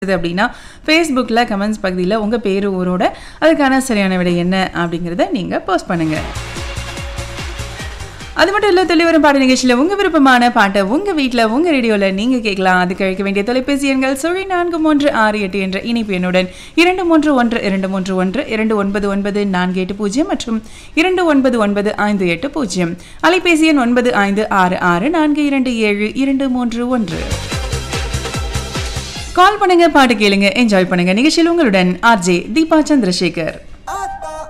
இது அப்படின்னா ஃபேஸ்புக்கில் கமெண்ட்ஸ் பகுதியில் உங்கள் பேர் ஊரோட அதுக்கான சரியான விடை என்ன அப்படிங்கிறத நீங்கள் போஸ்ட் பண்ணுங்கள் அது மட்டும் இல்லை தெளிவரும் பாட்டு நிகழ்ச்சியில் உங்கள் விருப்பமான பாட்டை உங்கள் வீட்டில் உங்கள் ரேடியோவில் நீங்கள் கேட்கலாம் அதுக்கு அழைக்க வேண்டிய தொலைபேசி எண்கள் சுழி நான்கு மூன்று ஆறு எட்டு என்ற இணைப்பு எண்ணுடன் இரண்டு மூன்று ஒன்று இரண்டு மூன்று ஒன்று இரண்டு ஒன்பது ஒன்பது நான்கு எட்டு பூஜ்ஜியம் மற்றும் இரண்டு ஒன்பது ஒன்பது ஐந்து எட்டு பூஜ்ஜியம் அலைபேசி எண் ஒன்பது ஐந்து ஆறு ஆறு நான்கு இரண்டு ஏழு இரண்டு மூன்று ஒன்று கால் பண்ணுங்க பாட்டு கேளுங்க என்ஜாய் பண்ணுங்க நிகழ்ச்சியில் உங்களுடன் ஆர்ஜே தீபா சந்திரசேகர்